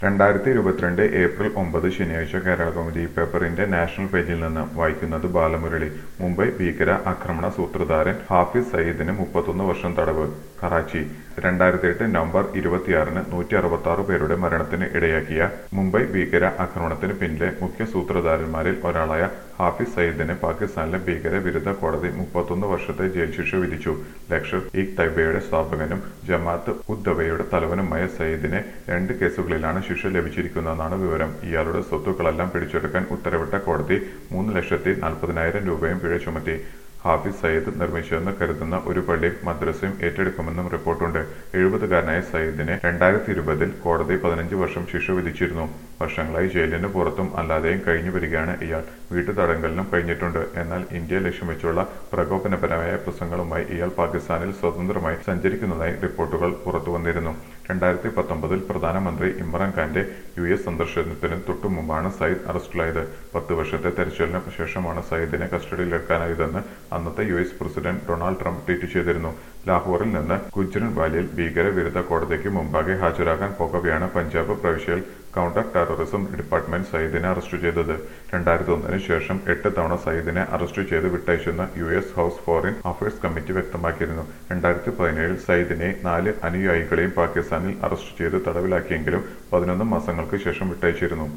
രണ്ടായിരത്തി ഇരുപത്തിരണ്ട് ഏപ്രിൽ ഒമ്പത് ശനിയാഴ്ച കേരള കൗമുദി പേപ്പറിന്റെ നാഷണൽ പേജിൽ നിന്ന് വായിക്കുന്നത് ബാലമുരളി മുംബൈ ഭീകര ആക്രമണ സൂത്രധാരൻ ഹാഫിസ് സയ്യിദിന് മുപ്പത്തൊന്ന് വർഷം തടവ് കറാച്ചി രണ്ടായിരത്തി എട്ട് നവംബർ ഇരുപത്തിയാറിന് നൂറ്റി അറുപത്തി ആറ് പേരുടെ മരണത്തിന് ഇടയാക്കിയ മുംബൈ ഭീകര ആക്രമണത്തിന് പിന്നിലെ മുഖ്യ സൂത്രധാരന്മാരിൽ ഒരാളായ ഹാഫിസ് സയ്യിദിന് പാകിസ്ഥാനിലെ ഭീകര വിരുദ്ധ കോടതി മുപ്പത്തൊന്ന് വർഷത്തെ ജയിൽ ശിക്ഷ വിധിച്ചു ലക്ഷർ ഇ തൈബയുടെ സ്ഥാപകനും ജമാഅത്ത് ഉദ്ദവയുടെ തലവനുമായ സയ്യിദിനെ രണ്ട് കേസുകളിലാണ് ശിക്ഷ ലഭിച്ചിരിക്കുന്നതെന്നാണ് വിവരം ഇയാളുടെ സ്വത്തുക്കളെല്ലാം പിടിച്ചെടുക്കാൻ ഉത്തരവിട്ട കോടതി മൂന്ന് ലക്ഷത്തി നാൽപ്പതിനായിരം രൂപയും പിഴ ചുമത്തി ഹാഫിസ് സയ്യിദ് നിർമ്മിച്ചതെന്ന് കരുതുന്ന ഒരു പള്ളിയും മദ്രസയും ഏറ്റെടുക്കുമെന്നും റിപ്പോർട്ടുണ്ട് എഴുപതുകാരനായ സയ്യിദിനെ രണ്ടായിരത്തി ഇരുപതിൽ കോടതി പതിനഞ്ച് വർഷം ശിക്ഷ വിധിച്ചിരുന്നു വർഷങ്ങളായി ജയിലിന് പുറത്തും അല്ലാതെയും കഴിഞ്ഞു വരികയാണ് ഇയാൾ വീട്ടുതടങ്കലിനും കഴിഞ്ഞിട്ടുണ്ട് എന്നാൽ ഇന്ത്യ ലക്ഷ്യം വെച്ചുള്ള പ്രകോപനപരമായ പ്രസംഗങ്ങളുമായി ഇയാൾ പാകിസ്ഥാനിൽ സ്വതന്ത്രമായി സഞ്ചരിക്കുന്നതായി റിപ്പോർട്ടുകൾ പുറത്തുവന്നിരുന്നു രണ്ടായിരത്തി പത്തൊമ്പതിൽ പ്രധാനമന്ത്രി ഇമ്രാൻഖാന്റെ യു എസ് സന്ദർശനത്തിന് തൊട്ടു മുമ്പാണ് സയ്യിദ് അറസ്റ്റിലായത് പത്ത് വർഷത്തെ തെരച്ചിലിന് ശേഷമാണ് സയ്യിദിനെ കസ്റ്റഡിയിലെടുക്കാനായതെന്ന് അന്നത്തെ U S president Donald Trump tweet ചെയ്തിരുന്നു ലാഹോറിൽ നിന്ന് ഗുജ്റൻ വാലിയിൽ ഭീകര വിരുദ്ധ കോടതിക്ക് മുമ്പാകെ ഹാജരാകാൻ പോകവെയാണ് പഞ്ചാബ് പ്രവിശ്യയിൽ കൗണ്ടർ ടെററിസം ഡിപ്പാർട്ട്മെന്റ് സയ്യിദിനെ അറസ്റ്റ് ചെയ്തത് രണ്ടായിരത്തി ഒന്നിന് ശേഷം എട്ട് തവണ സയ്യിദിനെ അറസ്റ്റ് ചെയ്ത് വിട്ടയച്ചെന്ന് U S house foreign affairs committee വ്യക്തമാക്കിയിരുന്നു രണ്ടായിരത്തി പതിനേഴിൽ സയ്യിദിനെ നാല് അനുയായികളെയും പാകിസ്ഥാനിൽ അറസ്റ്റ് ചെയ്ത് തടവിലാക്കിയെങ്കിലും പതിനൊന്ന് മാസങ്ങൾക്ക് ശേഷം വിട്ടയച്ചിരുന്നു